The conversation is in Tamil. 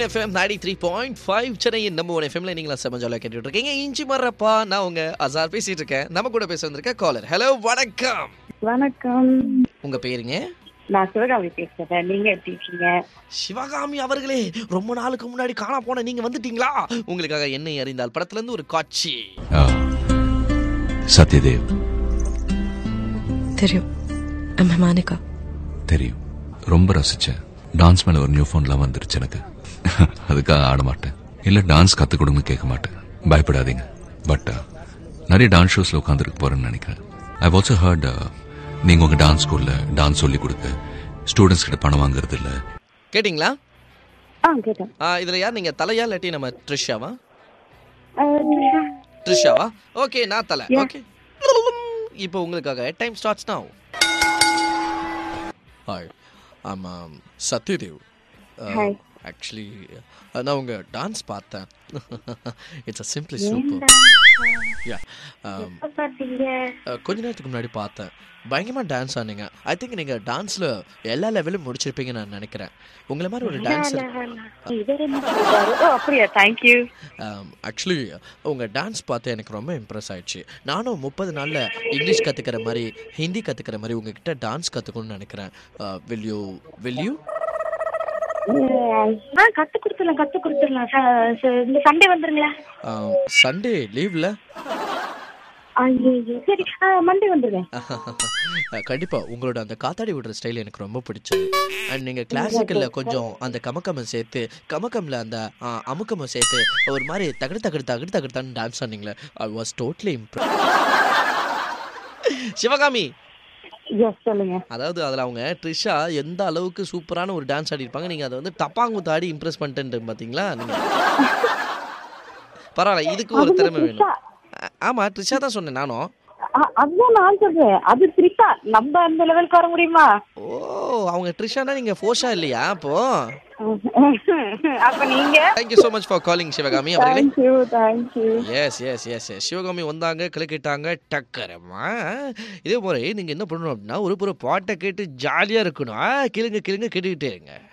FM ninety three point five சென்னையின் நம்ம ஒன் எஃப்எம்ல நீங்களா செம ஜாலியாக கேட்டுட்டு இருக்கீங்க இஞ்சி மரப்பா நான் உங்க அசார் பேசிட்டு இருக்கேன் நம்ம கூட பேச வந்திருக்க காலர் ஹலோ வணக்கம் வணக்கம் உங்க பேருங்க நான் சிவகாமி பேசுறேன் நீங்க எப்படி இருக்கீங்க சிவகாமி அவர்களே ரொம்ப நாளுக்கு முன்னாடி காணா போன நீங்க வந்துட்டீங்களா உங்களுக்காக என்னை அறிந்தால் படத்துல இருந்து ஒரு காட்சி ஆ, சத்யதேவ் தெரியும் I'm Monica. தெரியும் ரொம்ப ரசிச்சேன் டான்ஸ் மேல ஒரு நியூ ஃபோன்லாம் வந்துருச்சு எனக்கு அதுக்காக ஆட மாட்டேன் இல்ல டான்ஸ் கத்து கொடுங்கன்னு கேட்க மாட்டேன் பயப்படாதீங்க பட் நிறைய டான்ஸ் ஷோஸ்ல உட்காந்துருக்க போறேன்னு நினைக்கிறேன் ஐ ஆல்சோ ஹர்ட் நீங்க உங்க டான்ஸ் ஸ்கூல்ல டான்ஸ் சொல்லி கொடுக்க ஸ்டூடெண்ட்ஸ் கிட்ட பணம் வாங்குறது இல்ல கேட்டிங்களா ஆ கேட்டேன் ஆ, இதுல யார் நீங்க தலையா இல்லாட்டி நம்ம ட்ரிஷாவா அஹ், த்ரிஷா. ட்ரிஷாவா ஓகே நான் தலை Yeah. ஓகே இப்போ உங்களுக்காக டைம் ஸ்டார்ட்ஸ் now ஹாய் ஆமாம் சத்யதேவ் Hi. ஆக்சுவலி நான் உங்க டான்ஸ் பார்த்தேன் it's a simply super yeah எப்ப பாத்தீங்க கொஞ்ச நேரத்துக்கு முன்னாடி பார்த்தேன் பயங்கரமா டான்ஸ் ஆனீங்க ஐ திங்க் நீங்க டான்ஸ்ல எல்லா லெவலும் முடிச்சிருப்பீங்கன்னு நான் நினைக்கிறேன் உங்களை மாதிரி ஒரு டான்ஸர் இவர் என்ன சொல்றாரு? ஓ அப்படியா தேங்க்யூ ஆக்சுவலி உங்கள் டான்ஸ் பார்த்து எனக்கு ரொம்ப இம்ப்ரெஸ் ஆயிடுச்சு நானும் முப்பது நாளில் இங்கிலீஷ் கற்றுக்கிற மாதிரி ஹிந்தி கற்றுக்கிற மாதிரி உங்ககிட்ட டான்ஸ் கற்றுக்கணும்னு நினைக்கிறேன் will you will you ah கத்து கொடுத்துடலாம் கத்து கொடுத்துடலாம் ச- ச- இந்த சண்டே வந்துருங்களா சண்டே லீவில் ஐயோ சரி மண்டே வந்துருவேன் கண்டிப்பாக உங்களோட அந்த காத்தாடி விடுற ஸ்டைல் எனக்கு ரொம்ப பிடிச்சது அண்ட் நீங்கள் கிளாசிக்கலில் கொஞ்சம் அந்த கமக்கம்மை சேர்த்து கமக்கம்ல அந்த ஆ, அமுக்கம்மை சேர்த்து ஒரு மாதிரி தகடு தகடு தகடு தகடுத்தான்னு டான்ஸ் ஆனீங்களே I was totally impress Sivakami yes சொல்லுங்க அதாவது அதில் அவங்க ட்ரிஷா எந்த அளவுக்கு சூப்பரான ஒரு டான்ஸ் ஆடிருப்பாங்க நீங்கள் அதை வந்து டப்பாங்குத்து ஆடி இம்ப்ரெஸ் பண்ணிட்டு பார்த்தீங்களா நீங்கள் பரவாயில்ல இதுக்கு ஒரு அது திறமை வேணும் த்ரிஷா. ஆ- ஆமா ட்ரிஷா தான் சொன்னேன் நானும் அ- அதுதான் நான் சொல்றேன் அது த்ரிஷா நம்ம அந்த லெவலுக்கு வர முடியுமா ஓ அவங்க ட்ரிஷானா நீங்கள் ஃபோஷா இல்லையா அப்போ அப்ப நீங்க thank you so much for calling Sivakami அவர்களே thank you thank you yes yes yes yes Sivakami வந்தாங்க கிளக்கிட்டாங்க டக்கரமா இதே முறை நீங்கள் என்ன பண்ணணும் அப்படின்னா ஒரு புற பாட்டை கேட்டு ஜாலியாக இருக்கணும் ஆ, கிளுங்க கிளுங்க கேட்டுக்கிட்டே இருங்க